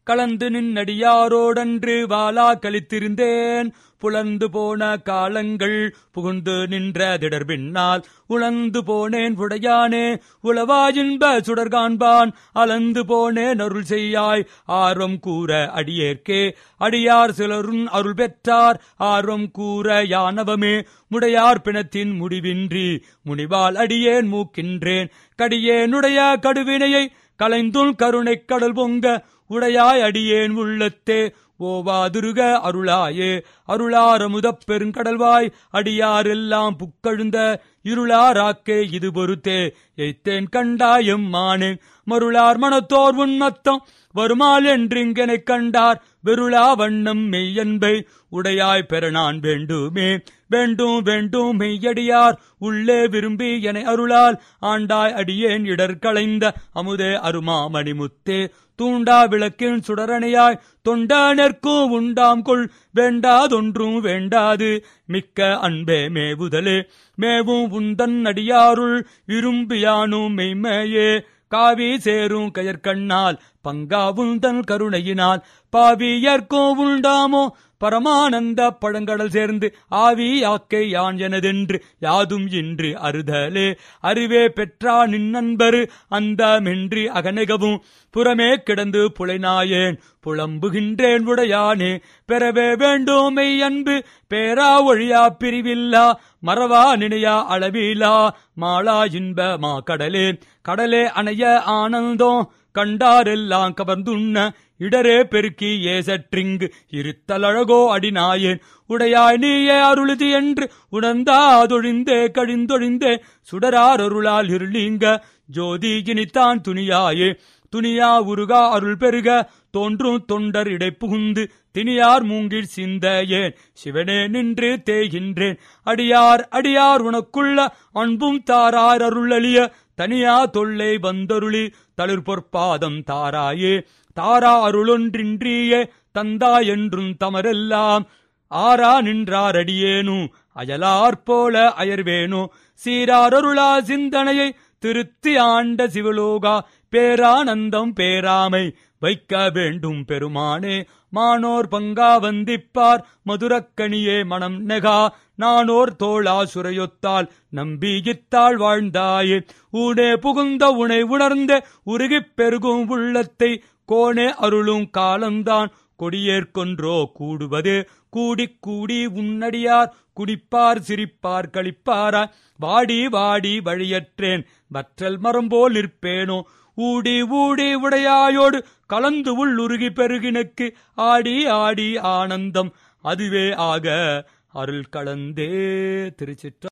கலந்து நின்னடியாரோடன்று வாலா கழித்திருந்தேன் புலந்து போன காலங்கள் புகுந்து நின்ற திடர் பின்னால் உழந்து போனேன் உடையானே உளவா இன்ப சுடர் காண்பான் அலந்து போனேன் அருள் செய்யாய் ஆர்வம் கூற அடியேற்கே அடியார் சிலரும் அருள் பெற்றார் ஆர்வம் கூற யானவமே முடையார் பிணத்தின் முடிவின்றி முனிவால் அடியேன் மூக்கின்றேன் கடியேனுடைய கடுவினையை கலைந்துள் கருணைக் கடல் பொங்க உடையாய் அடியேன் உள்ளத்தே ஓவாதுருக அருளாயே அருளாரமுதப் பெருங்கடல்வாய் அடியாரெல்லாம் புக்கழுந்த இருளாராக்கே இது பொறுத்தே எய்த்தேன் கண்டாயம் மானேன் மருளார் மனத்தோர் உன்மத்தம் வருமால் என்றிங்கனைக் கண்டார் வெருளா வண்ணம் மெய்யன்பை உடையாய் பெற நான் வேண்டுமே வேண்டும் வேண்டும் மெய்யடியார் உள்ளே விரும்பி என அருளால் ஆண்டாய் அடியேன் இடர் களைந்த அமுதே அருமா மணிமுத்தே தூண்டா விளக்கின் சுடரணையாய் தொண்டானர்க்கும் உண்டாம் கொள் வேண்டாதொன்றும் வேண்டாது மிக்க அன்பே மேவுதலே மேவும் உந்தன் அடியாருள் விரும்பியானும் மெய்மையே காவி சேரும் கயற்கண்ணால் பங்காவும் தன் கருணையினால் பாவியர்க்கும் உண்டாமோ பரமானந்த பழங்கடல் சேர்ந்து ஆவி யாக்கை யான் எனதென்று யாதும் இன்று அறுதலே அறிவே பெற்றா நின்னன்பரு அந்த மென்றி அகநெகவும் புறமே கிடந்து புலைநாயேன் புலம்புகின்றேன் உடையானே பெறவே வேண்டும் மெய் அன்பு பேரா ஒழியா பிரிவில்லா மறவா நினையா அளவிலா மாளா இன்ப மா கடலே கடலே அணைய ஆனந்தம் கண்டாரெல்லாம் கவர்ந்துண்ண இடரே பெருக்கி ஏசற்றிங்கு இருத்தலழகோ அடிநாயேன் உடையாய் நீயே அருளுதி என்று உணர்ந்தாதொழிந்தே கழிந்தொழிந்தே சுடரார் அருளால் இருளீங்க ஜோதி இனித்தான் துணியாயே துணியா உருகா அருள் பெருக தோன்றும் தொண்டர் இடை புகுந்து திணியார் மூங்கில் சிந்த ஏன் சிவனே நின்று தேய்கின்றேன் அடியார் அடியார் உனக்குள்ள அன்பும் தாரார் அருளலிய தனியா தொல்லை வந்தருளி தளிர் பொற்பாதம் தாராயே தாரா அருளொன்றின்றியே தந்தா என்றும் தமரெல்லாம் ஆரா நின்றார் அடியேனு அயலார் போல அயர்வேனோ சீரார் அருளா சிந்தனையை திருத்தி ஆண்ட சிவலோகா பேரானந்தம் பேராமை வைக்க வேண்டும் பெருமானே மானோர் பங்கா வந்திப்பார் மதுரக்கணியே மனம் நெகா நானோர் தோளா சுரையொத்தால் நம்பியித்தாள் வாழ்ந்தாயே ஊனே புகுந்த உனை உணர்ந்த உருகிப் பெருகும் உள்ளத்தை கோணே அருளும் காலம்தான் கொடியேற்கொன்றோ கூடுவது கூடிக் கூடி உன்னடியார் குடிப்பார் சிரிப்பார் களிப்பாரா வாடி வாடி வழியற்றேன் வற்றல் மரம் போல் நிற்பேனோ ஊடி ஊடி உடையாயோடு கலந்து உள்ளுருகி பெருகினுக்கு ஆடி ஆடி ஆனந்தம் அதுவே ஆக அருள் கலந்தே திருச்சிற்ற